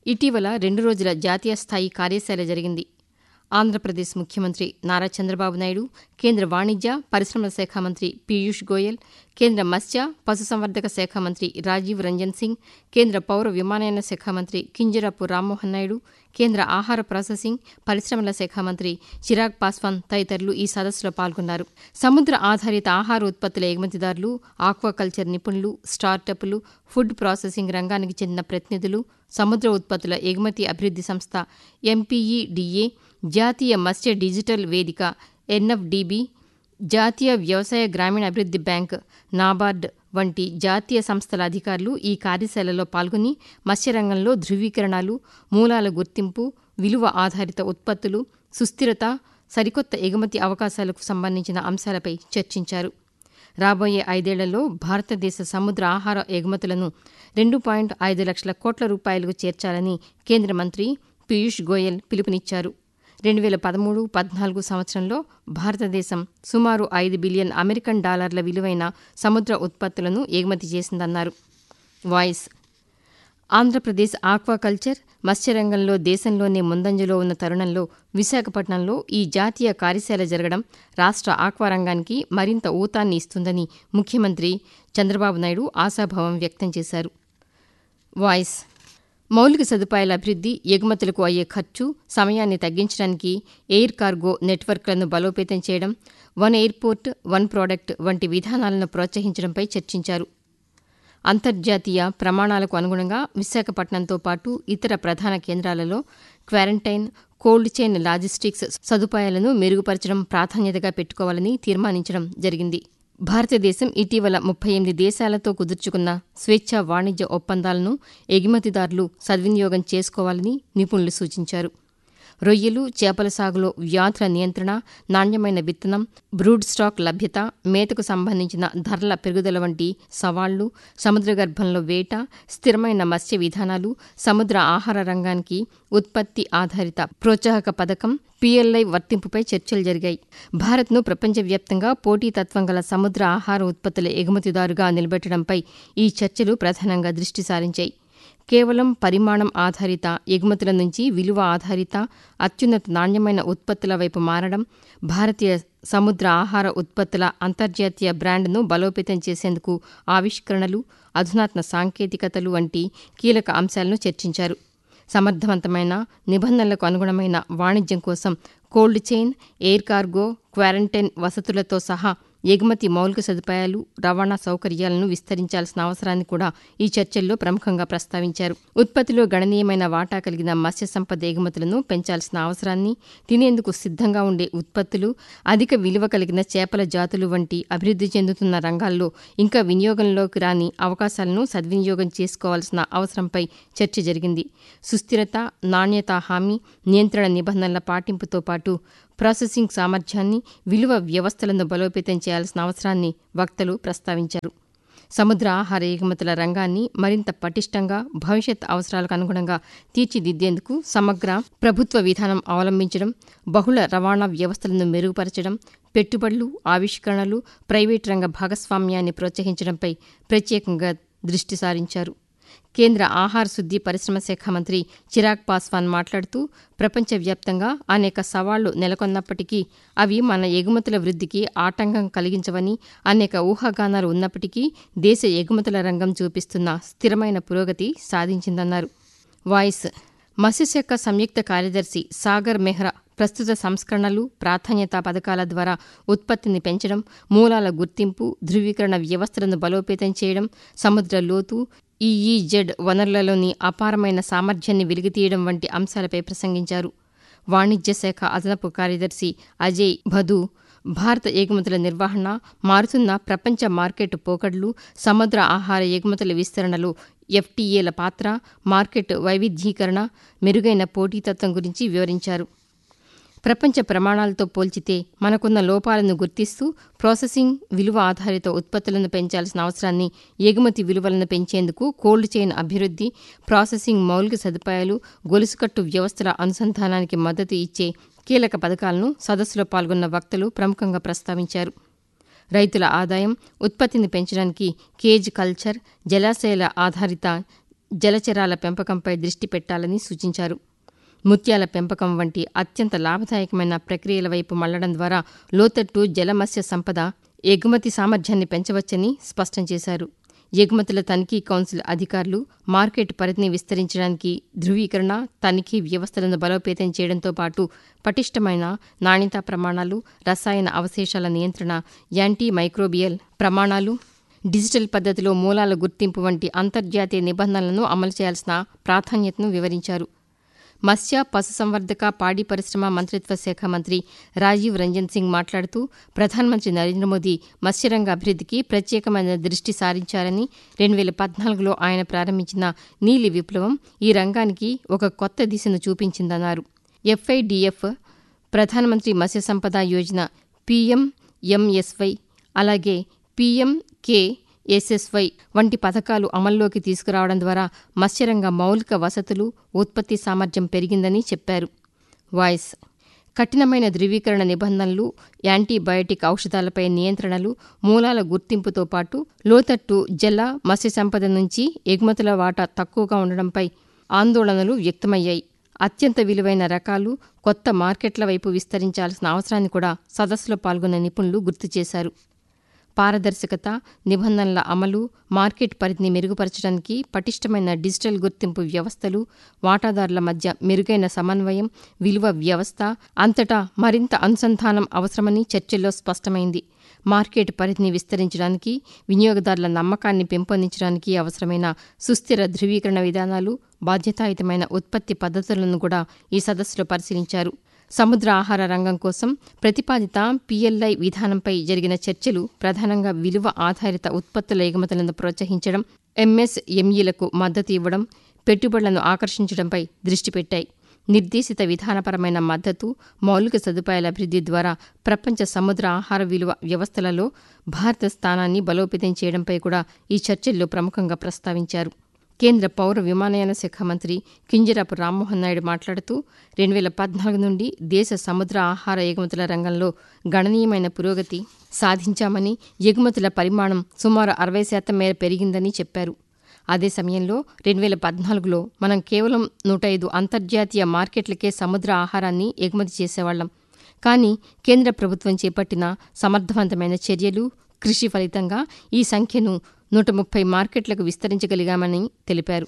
ఇటీవల రెండు రోజుల జాతీయ స్థాయి కార్యశాల జరిగింది ఆంధ్రప్రదేశ్ ముఖ్యమంత్రి నారా చంద్రబాబు నాయుడు కేంద్ర వాణిజ్య పరిశ్రమల శాఖ మంత్రి పీయూష్ గోయల్ కేంద్ర మత్స్య పశుసంవర్ధక శాఖ మంత్రి రాజీవ్ రంజన్ సింగ్ కేంద్ర పౌర విమానయాన శాఖ మంత్రి కింజరాపు రామ్మోహన్ నాయుడు కేంద్ర ఆహార ప్రాసెసింగ్ పరిశ్రమల శాఖ మంత్రి చిరాగ్ పాస్వాన్ తదితరులు ఈ సదస్సులో పాల్గొన్నారు సముద్ర ఆధారిత ఆహార ఉత్పత్తుల ఎగుమతిదారులు ఆక్వాకల్చర్ నిపుణులు స్టార్టప్లు ఫుడ్ ప్రాసెసింగ్ రంగానికి చెందిన ప్రతినిధులు సముద్ర ఉత్పత్తుల ఎగుమతి అభివృద్ది సంస్థ ఎంపీఈడిఏ జాతీయ మత్స్య డిజిటల్ వేదిక ఎన్ఎఫ్డిబి జాతీయ వ్యవసాయ గ్రామీణ అభివృద్ది బ్యాంక్ నాబార్డ్ వంటి జాతీయ సంస్థల అధికారులు ఈ కార్యశాలలో పాల్గొని మత్స్యరంగంలో ధృవీకరణలు మూలాల గుర్తింపు విలువ ఆధారిత ఉత్పత్తులు సుస్థిరత సరికొత్త ఎగుమతి అవకాశాలకు సంబంధించిన అంశాలపై చర్చించారు రాబోయే ఐదేళ్లలో భారతదేశ సముద్ర ఆహార ఎగుమతులను రెండు పాయింట్ ఐదు లక్షల కోట్ల రూపాయలకు చేర్చాలని కేంద్ర మంత్రి పీయూష్ గోయల్ పిలుపునిచ్చారు రెండు వేల పదమూడు పద్నాలుగు సంవత్సరంలో భారతదేశం సుమారు ఐదు బిలియన్ అమెరికన్ డాలర్ల విలువైన సముద్ర ఉత్పత్తులను ఎగుమతి చేసిందన్నారు వాయిస్ ఆంధ్రప్రదేశ్ ఆక్వాకల్చర్ మత్స్యరంగంలో దేశంలోనే ముందంజలో ఉన్న తరుణంలో విశాఖపట్నంలో ఈ జాతీయ కార్యశాల జరగడం రాష్ట్ర ఆక్వా రంగానికి మరింత ఊతాన్ని ఇస్తుందని ముఖ్యమంత్రి చంద్రబాబు నాయుడు ఆశాభావం వ్యక్తం చేశారు వాయిస్ మౌలిక సదుపాయాల అభివృద్ది ఎగుమతులకు అయ్యే ఖర్చు సమయాన్ని తగ్గించడానికి ఎయిర్ కార్గో నెట్వర్క్లను బలోపేతం చేయడం వన్ ఎయిర్పోర్ట్ వన్ ప్రోడక్ట్ వంటి విధానాలను ప్రోత్సహించడంపై చర్చించారు అంతర్జాతీయ ప్రమాణాలకు అనుగుణంగా విశాఖపట్నంతో పాటు ఇతర ప్రధాన కేంద్రాలలో క్వారంటైన్ కోల్డ్ చైన్ లాజిస్టిక్స్ సదుపాయాలను మెరుగుపరచడం ప్రాధాన్యతగా పెట్టుకోవాలని తీర్మానించడం జరిగింది భారతదేశం ఇటీవల ముప్పై ఎనిమిది దేశాలతో కుదుర్చుకున్న స్వేచ్ఛా వాణిజ్య ఒప్పందాలను ఎగుమతిదారులు సద్వినియోగం చేసుకోవాలని నిపుణులు సూచించారు రొయ్యలు చేపల సాగులో వ్యాధుల నియంత్రణ నాణ్యమైన విత్తనం బ్రూడ్ స్టాక్ లభ్యత మేతకు సంబంధించిన ధరల పెరుగుదల వంటి సవాళ్లు సముద్ర గర్భంలో వేట స్థిరమైన మత్స్య విధానాలు సముద్ర ఆహార రంగానికి ఉత్పత్తి ఆధారిత ప్రోత్సాహక పథకం పీఎల్ఐ వర్తింపుపై చర్చలు జరిగాయి భారత్ను ప్రపంచవ్యాప్తంగా పోటీతత్వం గల సముద్ర ఆహార ఉత్పత్తుల ఎగుమతిదారుగా నిలబెట్టడంపై ఈ చర్చలు ప్రధానంగా దృష్టి సారించాయి కేవలం పరిమాణం ఆధారిత ఎగుమతుల నుంచి విలువ ఆధారిత అత్యున్నత నాణ్యమైన ఉత్పత్తుల వైపు మారడం భారతీయ సముద్ర ఆహార ఉత్పత్తుల అంతర్జాతీయ బ్రాండ్ను బలోపేతం చేసేందుకు ఆవిష్కరణలు అధునాత్మ సాంకేతికతలు వంటి కీలక అంశాలను చర్చించారు సమర్థవంతమైన నిబంధనలకు అనుగుణమైన వాణిజ్యం కోసం cold chain air cargo quarantine వసతులతో సహా ఎగుమతి మౌలిక సదుపాయాలు రవాణా సౌకర్యాలను విస్తరించాల్సిన అవసరాన్ని కూడా ఈ చర్చల్లో ప్రముఖంగా ప్రస్తావించారు ఉత్పత్తిలో గణనీయమైన వాటా కలిగిన మత్స్య సంపద ఎగుమతులను పెంచాల్సిన అవసరాన్ని తినేందుకు సిద్ధంగా ఉండే ఉత్పత్తులు అధిక విలువ కలిగిన చేపల జాతులు వంటి అభివృద్ధి చెందుతున్న రంగాల్లో ఇంకా వినియోగంలోకి రాని అవకాశాలను సద్వినియోగం చేసుకోవాల్సిన అవసరంపై చర్చ జరిగింది సుస్థిరత నాణ్యత హామీ నియంత్రణ నిబంధనల పాటింపుతో పాటు ప్రాసెసింగ్ సామర్థ్యాన్ని విలువ వ్యవస్థలను బలోపేతం చేయాల్సిన అవసరాన్ని వక్తలు ప్రస్తావించారు సముద్ర ఆహార ఎగుమతుల రంగాన్ని మరింత పటిష్టంగా భవిష్యత్ అవసరాలకు అనుగుణంగా తీర్చిదిద్దేందుకు సమగ్ర ప్రభుత్వ విధానం అవలంబించడం బహుళ రవాణా వ్యవస్థలను మెరుగుపరచడం పెట్టుబడులు ఆవిష్కరణలు ప్రైవేటు రంగ భాగస్వామ్యాన్ని ప్రోత్సహించడంపై ప్రత్యేకంగా దృష్టి సారించారు కేంద్ర ఆహార శుద్ది పరిశ్రమ శాఖ మంత్రి చిరాగ్ పాస్వాన్ మాట్లాడుతూ ప్రపంచవ్యాప్తంగా అనేక సవాళ్లు నెలకొన్నప్పటికీ అవి మన ఎగుమతుల వృద్ధికి ఆటంకం కలిగించవని అనేక ఊహాగానాలు ఉన్నప్పటికీ దేశ ఎగుమతుల రంగం చూపిస్తున్న స్థిరమైన పురోగతి సాధించిందన్నారు వాయిస్ మత్స్యశాఖ సంయుక్త కార్యదర్శి సాగర్ మెహ్రా ప్రస్తుత సంస్కరణలు ప్రాధాన్యతా పథకాల ద్వారా ఉత్పత్తిని పెంచడం మూలాల గుర్తింపు ధృవీకరణ వ్యవస్థలను బలోపేతం చేయడం సముద్ర లోతు ఈఈజెడ్ వనరులలోని అపారమైన సామర్థ్యాన్ని వెలికితీయడం వంటి అంశాలపై ప్రసంగించారు వాణిజ్య శాఖ అదనపు కార్యదర్శి అజయ్ భదు భారత ఎగుమతుల నిర్వహణ మారుతున్న ప్రపంచ మార్కెట్ పోకడ్లు సముద్ర ఆహార ఎగుమతుల విస్తరణలో ఎఫ్టీఏల పాత్ర మార్కెట్ వైవిధ్యీకరణ మెరుగైన పోటీతత్వం గురించి వివరించారు ప్రపంచ ప్రమాణాలతో పోల్చితే మనకున్న లోపాలను గుర్తిస్తూ ప్రాసెసింగ్ విలువ ఆధారిత ఉత్పత్తులను పెంచాల్సిన అవసరాన్ని ఎగుమతి విలువలను పెంచేందుకు కోల్డ్ చైన్ అభివృద్ధి ప్రాసెసింగ్ మౌలిక సదుపాయాలు గొలుసుకట్టు వ్యవస్థల అనుసంధానానికి మద్దతు ఇచ్చే కీలక పథకాలను సదస్సులో పాల్గొన్న వక్తలు ప్రముఖంగా ప్రస్తావించారు రైతుల ఆదాయం ఉత్పత్తిని పెంచడానికి కేజ్ కల్చర్ జలాశయాల ఆధారిత జలచరాల పెంపకంపై దృష్టి పెట్టాలని సూచించారు ముత్యాల పెంపకం వంటి అత్యంత లాభదాయకమైన ప్రక్రియల వైపు మళ్లడం ద్వారా లోతట్టు జలమత్స్య సంపద ఎగుమతి సామర్థ్యాన్ని పెంచవచ్చని స్పష్టం చేశారు ఎగుమతుల తనిఖీ కౌన్సిల్ అధికారులు మార్కెట్ పరిధిని విస్తరించడానికి ధృవీకరణ తనిఖీ వ్యవస్థలను బలోపేతం చేయడంతో పాటు పటిష్టమైన నాణ్యతా ప్రమాణాలు రసాయన అవశేషాల నియంత్రణ యాంటీ మైక్రోబియల్ ప్రమాణాలు డిజిటల్ పద్ధతిలో మూలాల గుర్తింపు వంటి అంతర్జాతీయ నిబంధనలను అమలు చేయాల్సిన ప్రాధాన్యతను వివరించారు మత్స్య పశుసంవర్ధక పాడి పరిశ్రమ మంత్రిత్వ శాఖ మంత్రి రాజీవ్ రంజన్ సింగ్ మాట్లాడుతూ ప్రధానమంత్రి నరేంద్ర మోదీ మత్స్యరంగ అభివృద్ధికి ప్రత్యేకమైన దృష్టి సారించారని రెండు వేల పద్నాలుగులో ఆయన ప్రారంభించిన నీలి విప్లవం ఈ రంగానికి ఒక కొత్త దిశను చూపించిందన్నారు ఎఫ్ఐడిఎఫ్ ప్రధానమంత్రి మత్స్య సంపద యోజన పీఎంఎంఎస్వై అలాగే పీఎంకే ఎస్ఎస్వై వంటి పథకాలు అమల్లోకి తీసుకురావడం ద్వారా మత్స్యరంగ మౌలిక వసతులు ఉత్పత్తి సామర్థ్యం పెరిగిందని చెప్పారు వాయిస్ కఠినమైన ధృవీకరణ నిబంధనలు యాంటీబయోటిక్ ఔషధాలపై నియంత్రణలు మూలాల గుర్తింపుతో పాటు లోతట్టు జల మత్స్య సంపద నుంచి ఎగుమతుల వాటా తక్కువగా ఉండడంపై ఆందోళనలు వ్యక్తమయ్యాయి అత్యంత విలువైన రకాలు కొత్త మార్కెట్ల వైపు విస్తరించాల్సిన అవసరాన్ని కూడా సదస్సులో పాల్గొన్న నిపుణులు గుర్తు చేశారు పారదర్శకత నిబంధనల అమలు మార్కెట్ పరిధిని మెరుగుపరచడానికి పటిష్టమైన డిజిటల్ గుర్తింపు వ్యవస్థలు వాటాదారుల మధ్య మెరుగైన సమన్వయం విలువ వ్యవస్థ అంతటా మరింత అనుసంధానం అవసరమని చర్చల్లో స్పష్టమైంది మార్కెట్ పరిధిని విస్తరించడానికి వినియోగదారుల నమ్మకాన్ని పెంపొందించడానికి అవసరమైన సుస్థిర ధృవీకరణ విధానాలు బాధ్యతాయుతమైన ఉత్పత్తి పద్ధతులను కూడా ఈ సదస్సులో పరిశీలించారు సముద్ర ఆహార రంగం కోసం ప్రతిపాదిత పీఎల్ఐ విధానంపై జరిగిన చర్చలు ప్రధానంగా విలువ ఆధారిత ఉత్పత్తుల ఎగుమతులను ప్రోత్సహించడం ఎంఎస్ఎంఈలకు మద్దతు ఇవ్వడం పెట్టుబడులను ఆకర్షించడంపై దృష్టి పెట్టాయి నిర్దేశిత విధానపరమైన మద్దతు మౌలిక సదుపాయాల అభివృద్ధి ద్వారా ప్రపంచ సముద్ర ఆహార విలువ వ్యవస్థలలో భారత స్థానాన్ని బలోపేతం చేయడంపై కూడా ఈ చర్చల్లో ప్రముఖంగా ప్రస్తావించారు కేంద్ర పౌర విమానయాన శాఖ మంత్రి కింజరాపు రామ్మోహన్ నాయుడు మాట్లాడుతూ రెండు వేల పద్నాలుగు నుండి దేశ సముద్ర ఆహార ఎగుమతుల రంగంలో గణనీయమైన పురోగతి సాధించామని ఎగుమతుల పరిమాణం సుమారు అరవై శాతం మేర పెరిగిందని చెప్పారు అదే సమయంలో రెండు వేల పద్నాలుగులో మనం కేవలం నూట ఐదు అంతర్జాతీయ మార్కెట్లకే సముద్ర ఆహారాన్ని ఎగుమతి చేసేవాళ్లం కానీ కేంద్ర ప్రభుత్వం చేపట్టిన సమర్థవంతమైన చర్యలు కృషి ఫలితంగా ఈ సంఖ్యను నూట ముప్పై మార్కెట్లకు విస్తరించగలిగామని తెలిపారు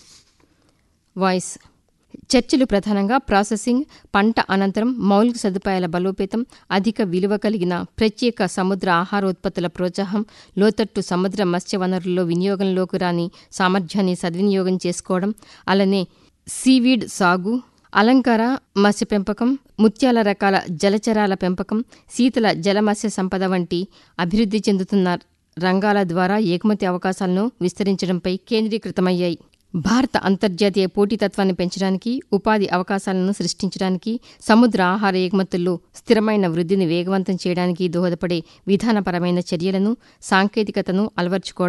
వాయిస్ చర్చలు ప్రధానంగా ప్రాసెసింగ్ పంట అనంతరం మౌలిక సదుపాయాల బలోపేతం అధిక విలువ కలిగిన ప్రత్యేక సముద్ర ఆహారోత్పత్తుల ప్రోత్సాహం లోతట్టు సముద్ర మత్స్య వనరుల్లో వినియోగంలోకి రాని సామర్థ్యాన్ని సద్వినియోగం చేసుకోవడం అలానే సీవీడ్ సాగు అలంకార మత్స్య పెంపకం ముత్యాల రకాల జలచరాల పెంపకం శీతల జలమత్స్య సంపద వంటి అభివృద్ధి చెందుతున్న రంగాల ద్వారా ఎగుమతి అవకాశాలను విస్తరించడంపై కేంద్రీకృతమయ్యాయి భారత అంతర్జాతీయ పోటీతత్వాన్ని పెంచడానికి ఉపాధి అవకాశాలను సృష్టించడానికి సముద్ర ఆహార ఎగుమతుల్లో స్థిరమైన వృద్ధిని వేగవంతం చేయడానికి దోహదపడే విధానపరమైన చర్యలను సాంకేతికతను అలవర్చుకోవడం